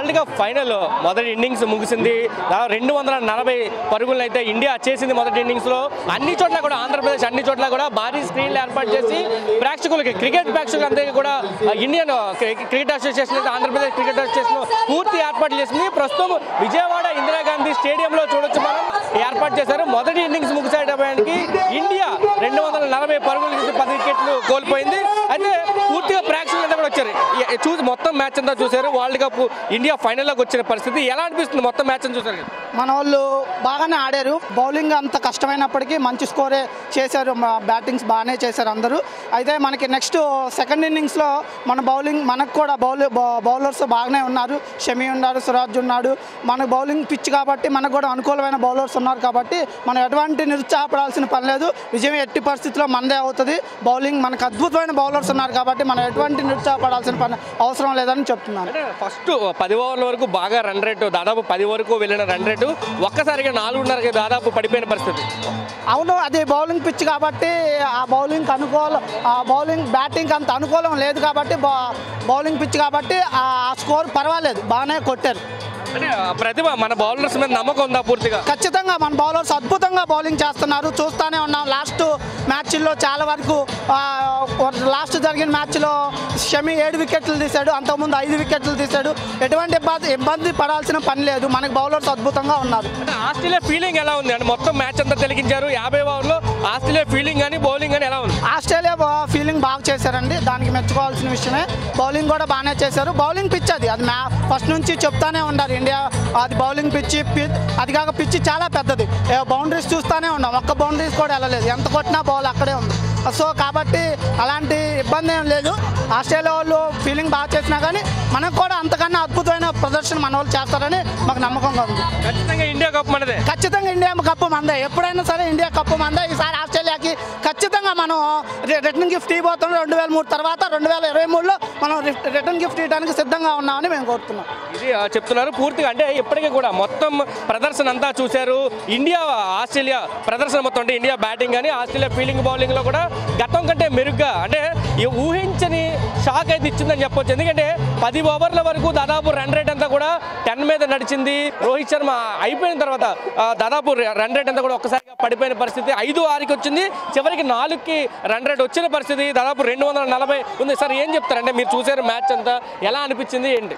World cup final మొదటి ఇన్నింగ్స్ ముగిసింది దాదాపు రెండు వందల నలభై పరుగులను అయితే ఇండియా చేసింది మొదటి ఇన్నింగ్స్ లో అన్ని చోట్ల కూడా ఆంధ్రప్రదేశ్ అన్ని చోట్ల కూడా భారీ స్క్రీన్లు ఏర్పాటు చేసి ప్రేక్షకులకి క్రికెట్ ప్రేక్షకులందరికీ కూడా ఆ, ఇండియన్ క్రి- క్రికెట్ అసోసియేషన్ అయితే ఆంధ్రప్రదేశ్ క్రికెట్ అసోసియేషన్ పూర్తి ఏర్పాటు చేసింది ప్రస్తుతం విజయవాడ ఇందిరాగాంధీ స్టేడియంలో చూడొచ్చు మనం ఏర్పాటు చేశారు మొదటి ఇన్నింగ్స్ ముగిసేటప్పటికి ఇండియా రెండు వందల నలభై పరుగులు చేసి పది వికెట్లు కోల్పోయింది అయితే పూర్తిగా ప్రేక్షకులంతా కూడా వచ్చారు ఈ- చూసి మొత్తం మ్యాచ్ అంతా చూశారు వరల్డ్ కప్ ఇండియా ఫైనల్లోకి వచ్చిన పరిస్థితి ఎలా అనిపిస్తుంది మొత్తం మ్యాచ్ అని చూశారు కదా? మన వాళ్ళు బాగానే ఆడారు బౌలింగ్ అంత కష్టమైనప్పటికీ మంచి స్కోరే చేశారు బ్యాటింగ్స్ బాగానే చేశారు అందరూ అయితే మనకి నెక్స్ట్ సెకండ్ ఇన్నింగ్స్లో మన బౌలింగ్ మనకు కూడా బౌల్ బౌలర్స్ బాగానే ఉన్నారు షమి ఉన్నారు సురాజ్ ఉన్నాడు మన బౌలింగ్ పిచ్ కాబట్టి మనకు కూడా అనుకూలమైన బౌలర్స్ ఉన్నారు కాబట్టి మనం ఎటువంటి నిరుత్సాహపడాల్సిన పని లేదు విజయం ఎట్టి పరిస్థితిలో మనదే అవుతుంది బౌలింగ్ మనకు అద్భుతమైన బౌలర్స్ ఉన్నారు కాబట్టి మనం ఎటువంటి నిరుత్సాహపడాల్సిన పని అవసరం లేదని చెప్తున్నాను అంటే ఫస్ట్ పది ఓవర్ల వరకు బాగా రన్ రేటు దాదాపు పది వరకు వెళ్ళిన రన్ రేటు ఒక్కసారిగా నాలుగున్నరకి దాదాపు పడిపోయిన పరిస్థితి అవును అది బౌలింగ్ పిచ్ కాబట్టి ఆ బౌలింగ్ అనుకూలం ఆ బౌలింగ్ బ్యాటింగ్ అంత అనుకూలం లేదు కాబట్టి బౌ- బౌలింగ్ పిచ్ కాబట్టి ఆ స్కోర్ పర్వాలేదు బాగానే కొట్టారు అంటే ఆ ప్రతిభ మన బౌలర్స్ మీద నమ్మకం ఉందా పూర్తిగా ఖచ్చితంగా మన బౌలర్స్ అద్భుతంగా బౌలింగ్ చేస్తున్నారు చూస్తూనే ఉన్నాం లాస్ట్ మ్యాచ్ల్లో చాలా వరకు ఆ, లాస్ట్ జరిగిన మ్యాచ్లో షమి ఏడు వికెట్లు తీశాడు అంతకుముందు ఐదు వికెట్లు తీశాడు ఎటువంటి ఇబ్బంది ఇబ్బంది పడాల్సిన పని లేదు మనకి బౌలర్స్ అద్భుతంగా ఉన్నారు అంటే ఆస్ట్రేలియా ఫీలింగ్ ఎలా ఉంది అంటే మొత్తం మ్యాచ్ అంతా తెలిగించారు యాభై ఓవర్లో ఆస్ట్రేలియా ఫీలింగ్ కానీ బౌలింగ్ కానీ ఎలా ఉంది ఆస్ట్రేలియా బా- ఫీలింగ్ బాగా చేశారండి దానికి మెచ్చుకోవాల్సిన విషయమే బౌలింగ్ కూడా బాగానే చేశారు బౌలింగ్ పిచ్ అది అది మ్యా ఫస్ట్ నుంచి చెప్తానే ఉన్నారు ఇండియా అది బౌలింగ్ పిచ్ పిచ్ అది కాక పిచ్ చాలా పెద్దది బౌండరీస్ చూస్తూనే ఉన్నాం ఒక్క బౌండరీస్ కూడా వెళ్ళలేదు ఎంత కొట్టినా బాల్ అక్కడే ఉంది సో కాబట్టి అలాంటి ఇబ్బంది ఏం లేదు ఆస్ట్రేలియా వాళ్ళు ఫీలింగ్ బాగా చేసినా కానీ మనకు కూడా అంతకన్నా అద్భుతమైన ప్రదర్శన మన వాళ్ళు చేస్తారని మాకు నమ్మకంగా ఉంది ఖచ్చితంగా ఇండియా కప్ మనదే ఖచ్చితంగా ఇండియా కప్పు మందే ఎప్పుడైనా సరే ఇండియా కప్పు మందే ఈసారి ఆస్ట్రేలియాకి ఖచ్చితంగా మనం రి- రిటర్న్ గిఫ్ట్ ఇవ్వబోతున్నాం రెండు వేల మూడు తర్వాత రెండు వేల ఇరవై మూడులో మనం రి- రిటర్న్ గిఫ్ట్ ఇవ్వడానికి సిద్ధంగా ఉన్నామని మేము కోరుతున్నాం ఇది ఆ, చెప్తున్నారు పూర్తిగా అంటే ఇప్పటికీ కూడా మొత్తం ప్రదర్శన అంతా చూశారు ఇండియా ఆస్ట్రేలియా ప్రదర్శన మొత్తం అంటే ఇండియా బ్యాటింగ్ కానీ ఆస్ట్రేలియా ఫీల్డింగ్ బౌలింగ్ లో కూడా గతం కంటే మెరుగ్గా అంటే ఈ ఊహించని షాక్ అయితే ఇచ్చిందని చెప్పొచ్చు ఎందుకంటే పది ఓవర్ల వరకు దాదాపు రన్ రేట్ అంతా కూడా టెన్ మీద నడిచింది రోహిత్ శర్మ అయిపోయిన తర్వాత ఆ, దాదాపు రన్ రేట్ అంతా కూడా ఒక్కసారిగా పడిపోయిన పరిస్థితి ఐదు ఆరుకి వచ్చింది చివరికి నాలుగుకి రన్ రేట్ వచ్చిన పరిస్థితి దాదాపు రెండు వందల నలభై ఉంది సార్ ఏం చెప్తారంటే మీరు చూసారు మ్యాచ్ అంతా ఎలా అనిపించింది ఏంటి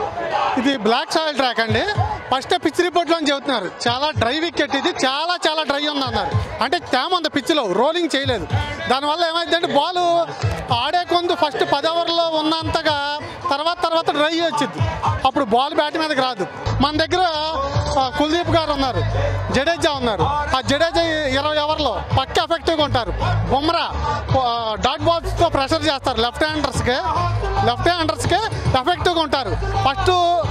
ఇది బ్లాక్ సాయిల్ ట్రాక్ అండి ఫస్ట్ పిచ్ రిపోర్ట్లో చెబుతున్నారు చాలా డ్రై వికెట్ ఇది చాలా చాలా డ్రై ఉంది అన్నారు అంటే తేమ ఉంది పిచ్లో రోలింగ్ చేయలేదు దానివల్ల ఏమైందంటే బాల్ ఆడే కొందు ఫస్ట్ పది ఓవర్లో ఉన్నంతగా తర్వాత తర్వాత డ్రై వచ్చింది అప్పుడు బాల్ బ్యాట్ మీదకి రాదు మన దగ్గర ఆ, కుల్దీప్ గారు ఉన్నారు జడేజా ఉన్నారు ఆ జడేజా ఇరవై ఓవర్లో పక్క ఎఫెక్టివ్గా ఉంటారు బుమ్రా ఆ, డాట్ బాల్స్తో ప్రెషర్ చేస్తారు లెఫ్ట్ హ్యాండర్స్కి లెఫ్ట్ హ్యాండర్స్కి ఎఫెక్టివ్గా ఉంటారు ఫస్ట్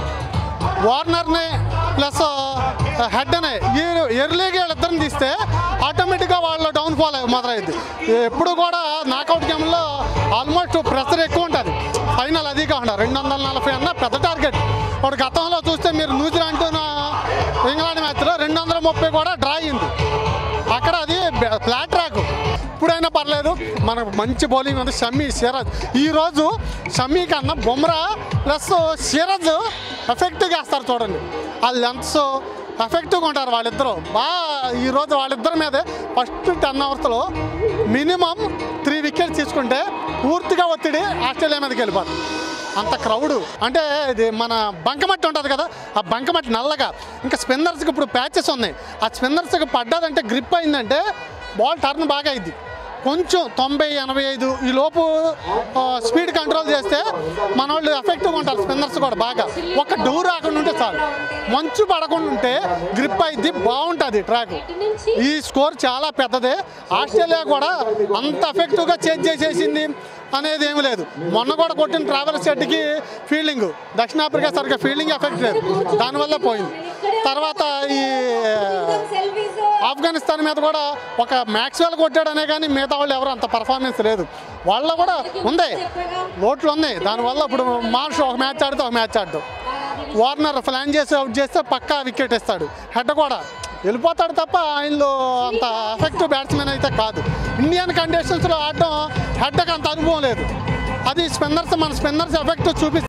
వార్నర్ని ప్లస్ హెడ్ని ఈ ఎర్లీగా వీళ్ళిద్దరిని తీస్తే ఆటోమేటిక్గా వాళ్ళ డౌన్ఫాల్ మొదలైంది ఎప్పుడు కూడా నాకౌట్ గేమ్లో ఆల్మోస్ట్ ప్రెషర్ ఎక్కువ ఉంటుంది ఫైనల్ అది కాకుండా రెండు వందల నలభై అన్న పెద్ద టార్గెట్ ఇప్పుడు గతంలో చూస్తే మీరు న్యూజిలాండ్ ఇంగ్లాండ్ మ్యాచ్లో రెండు వందల ముప్పై కూడా డ్రా అయింది అక్కడ అది ఫ్లాట్ ట్రాక్ ఇప్పుడైనా పర్లేదు మనకు మంచి బౌలింగ్ ఉంది షమీ సిరాజ్ ఈరోజు షమీ కన్నా బుమ్రా ప్లస్ సిరాజ్ ఎఫెక్టివ్గా వేస్తారు చూడండి ఆ లెంత్స్ ఎఫెక్టివ్గా ఉంటారు వాళ్ళిద్దరూ బాగా ఈరోజు వాళ్ళిద్దరి మీదే ఫస్ట్ టెన్ అవర్స్లో మినిమం త్రీ వికెట్స్ తీసుకుంటే పూర్తిగా ఒత్తిడి ఆస్ట్రేలియా మీదకి వెళ్ళిపోతుంది అంత క్రౌడ్ అంటే ఇది మన బంకమట్టి ఉంటుంది కదా ఆ బంకమట్టి నల్లగా ఇంకా స్పిన్నర్స్కి ఇప్పుడు ప్యాచెస్ ఉన్నాయి ఆ స్పిన్నర్స్కి పడ్డదంటే గ్రిప్ అయిందంటే బాల్ టర్న్ బాగా అయింది కొంచెం తొంభై ఎనభై ఐదు ఈ లోపు ఆ, స్పీడ్ కంట్రోల్ చేస్తే మన వాళ్ళు ఎఫెక్టివ్గా ఉంటారు స్పిన్నర్స్ కూడా బాగా ఒక డూ రాకుండా ఉంటే చాలు మంచు పడకుండా ఉంటే గ్రిప్ అయింది బాగుంటుంది ట్రాక్ ఈ స్కోర్ చాలా పెద్దదే ఆస్ట్రేలియా కూడా అంత ఎఫెక్టివ్గా చేంజ్ చేసేసింది అనేది ఏమి లేదు మొన్న కూడా కొట్టిన ట్రావెల్ సెట్కి ఫీల్డింగ్ దక్షిణాఫ్రికా సరిగ్గా ఫీల్డింగ్ ఎఫెక్ట్ లేదు దానివల్ల పోయింది తర్వాత ఈ ఆఫ్ఘనిస్తాన్ మీద కూడా ఒక మ్యాక్స్వెల్ కొట్టాడనే కానీ మిగతా వాళ్ళు ఎవరు అంత పర్ఫార్మెన్స్ లేదు వాళ్ళ కూడా ఉంది ఓట్లు ఉన్నాయి దానివల్ల ఇప్పుడు మార్ష్ ఒక మ్యాచ్ ఆడితే ఒక మ్యాచ్ ఆడతాం వార్నర్ ప్లాన్ చేసి అవుట్ చేస్తే పక్కా వికెట్ ఇస్తాడు హెడ్ కూడా వెళ్ళిపోతాడు తప్ప ఆయనలో అంత ఎఫెక్టివ్ బ్యాట్స్మెన్ అయితే కాదు ఇండియన్ కండిషన్స్లో ఆడడం హెడ్కి అంత అనుభవం లేదు అది స్పిన్నర్స్ మన స్పిన్నర్స్ ఎఫెక్ట్ చూపిస్తుంది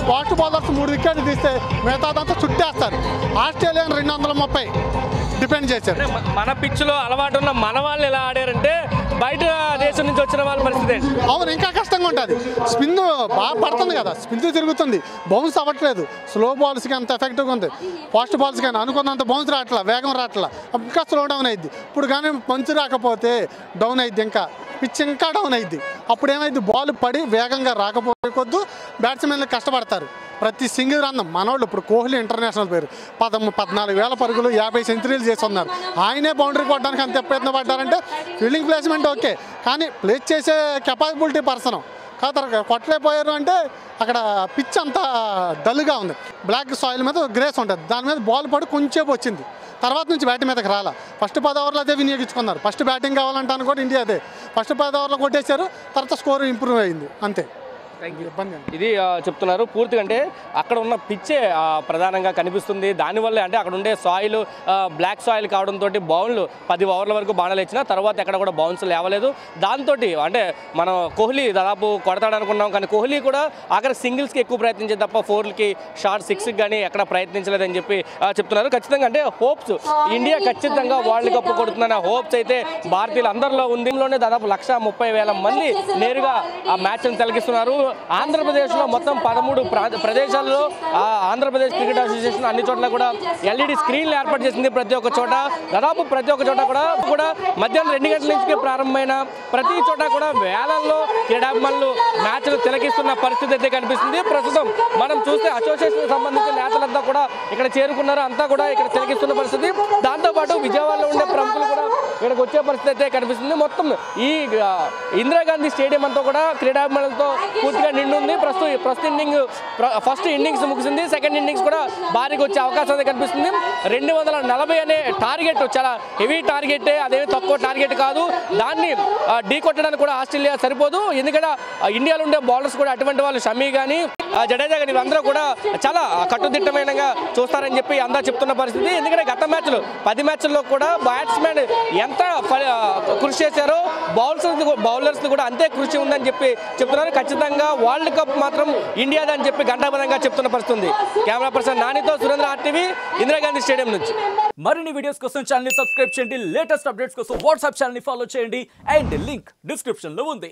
ఫాస్ట్ బౌలర్స్ మూడు వికెట్లు తీస్తే మిగతాదంతా చుట్టేస్తారు ఆస్ట్రేలియా రెండు వందల ముప్పై డిపెండ్ చేశారు అంటే మ- మన పిచ్లో అలవాటు ఉన్న మన వాళ్ళు ఎలా ఆడారంటే బయట దేశం నుంచి వచ్చిన వాళ్ళ పరిస్థితి ఏంటి అవును ఇంకా కష్టంగా ఉంటుంది స్పిన్ బాగా పడుతుంది కదా స్పిన్ తిరుగుతుంది బౌన్స్ అవ్వట్లేదు స్లో బాల్స్కి అంత ఎఫెక్టివ్గా ఉంది ఫాస్ట్ బాల్స్ కానీ అనుకున్నంత బౌన్స్ రావట్లా వేగం రావట్లా ఇంకా స్లో డౌన్ అయింది ఇప్పుడు కానీ మంచు రాకపోతే డౌన్ అయింది ఇంకా పిచ్ ఇంకా డౌన్ అయింది అప్పుడు ఏమైంది బాల్ పడి వేగంగా రాకపోతే కొద్దు బ్యాట్స్మెన్లు కష్టపడతారు ప్రతి సింగిల్ రన్ మనోళ్ళు ఇప్పుడు కోహ్లీ ఇంటర్నేషనల్ పేరు పదము పద్నాలుగు వేల పరుగులు యాభై సెంచరీలు చేసి ఉన్నారు ఆయనే బౌండరీ కొట్టడానికి అంత ప్రయత్నం పడ్డారంటే ఫీల్డింగ్ ప్లేస్మెంట్ ఓకే కానీ ప్లేస్ చేసే కెపాసిబిలిటీ పర్సన్ కాదు కొట్టలేకపోయారు అంటే అక్కడ పిచ్ అంతా డల్గా ఉంది బ్లాక్ సాయిల్ మీద గ్రేస్ ఉంటుంది దాని మీద బాల్ పడి కొంచెం వచ్చింది తర్వాత నుంచి బ్యాటింగ్ మీదకి రాలా ఫస్ట్ పది ఓవర్లు అదే వినియోగించుకున్నారు ఫస్ట్ బ్యాటింగ్ కావాలంటాను కూడా ఇండియా అదే ఫస్ట్ పది ఓవర్లు కొట్టేశారు తర్వాత స్కోర్ ఇంప్రూవ్ అయింది అంతే ఇబ్బంది ఏం లేదు. ఇది ఆ, చెప్తున్నారు పూర్తిగా అంటే అక్కడ ఉన్న పిచ్చే ఆ, ప్రధానంగా కనిపిస్తుంది దానివల్లే అంటే అక్కడ ఉండే సాయిల్ బ్లాక్ సాయిల్ కావడంతో బౌన్లు పది ఓవర్ల వరకు బాణాలు ఇచ్చిన తర్వాత ఎక్కడ కూడా బౌన్స్ లేవలేదు దాంతో అంటే మనం కోహ్లీ దాదాపు కొడతాడు అనుకున్నాం కానీ కోహ్లీ కూడా అక్కడ సింగిల్స్కి ఎక్కువ ప్రయత్నించే తప్ప ఫోర్లకి షార్ట్ సిక్స్కి కానీ ఎక్కడ ప్రయత్నించలేదని చెప్పి ఆ, చెప్తున్నారు ఖచ్చితంగా అంటే హోప్స్ ఇండియా ఖచ్చితంగా వరల్డ్ కప్ కొడుతుందన్న హోప్స్ అయితే భారతీయులు అందరిలో ఉంది ఇందులోనే దాదాపు లక్ష ముప్పై వేల మంది నేరుగా ఆ మ్యాచ్ను తిలకిస్తున్నారు ఆంధ్రప్రదేశ్లో మొత్తం పదమూడు ప్రా- ప్రదేశాల్లో ఆ ఆంధ్రప్రదేశ్ క్రికెట్ అసోసియేషన్ అన్ని చోట్ల కూడా ఎల్ఈడి స్క్రీన్లు ఏర్పాటు చేసింది ప్రతి ఒక్క చోట దాదాపు ప్రతి ఒక్క చోట కూడా కూడా మధ్యాహ్నం రెండు గంటల నుంచి ప్రారంభమైన ప్రతి చోట కూడా వేలల్లో క్రీడాభిమానులు మ్యాచ్లు తిలకిస్తున్న పరిస్థితి అయితే కనిపిస్తుంది ప్రస్తుతం మనం చూస్తే అసోసియేషన్ సంబంధించిన నేతలంతా కూడా ఇక్కడ చేరుకున్నారు అంతా కూడా ఇక్కడ తిలకిస్తున్న పరిస్థితి దాంతోపాటు విజయవాడలో ఉండే ప్రముఖులు కూడా ఇక్కడికి వచ్చే పరిస్థితి అయితే కనిపిస్తుంది మొత్తం ఈ ఆ, ఇందిరాగాంధీ స్టేడియం అంతా కూడా క్రీడాభిమానులతో పూర్తిగా నిండుంది ప్రస్తుతం ఫస్ట్ ఇన్నింగ్ ఫస్ట్ ఇన్నింగ్స్ ముగిసింది సెకండ్ ఇన్నింగ్స్ కూడా భారీగా వచ్చే అవకాశం అయితే కనిపిస్తుంది రెండు వందల నలభై అనే టార్గెట్ చాలా హెవీ టార్గెట్ అదేమి తక్కువ టార్గెట్ కాదు దాన్ని ఆ, ఢీ కొట్టడానికి కూడా ఆస్ట్రేలియా సరిపోదు ఎందుకంటే ఆ, ఇండియాలో ఉండే బౌలర్స్ కూడా అటువంటి వాళ్ళు షమీ కానీ జడేజా కానీ వీళ్ళందరూ కూడా చాలా కట్టుదిట్టమైనగా చూస్తారని చెప్పి అందా చెప్తున్న పరిస్థితి ఎందుకంటే గత మ్యాచ్లు పది మ్యాచ్ల్లో కూడా బ్యాట్స్మెన్ ఎంత ఫ- ఆ, కృషి చేశారో బౌలర్స్ బౌలర్స్ కూడా అంతే కృషి ఉందని చెప్పి చెప్తున్నారు ఖచ్చితంగా వరల్డ్ కప్ మాత్రం ఇండియాది అని చెప్పి గంటాపదంగా చెప్తున్న పరిస్థితి ఉంది కెమెరా పర్సన్ నానితో సురేంద్ర ఆర్టీవీ ఇందిరాగాంధీ స్టేడియం నుంచి మరిన్ని వీడియోస్ కోసం ఛానల్ ని సబ్స్క్రైబ్ చేయండి లేటెస్ట్ అప్డేట్స్ కోసం వాట్సాప్ ఛానల్ ని ఫాలో చేయండి అండ్ లింక్ డిస్క్రిప్షన్ లో ఉంది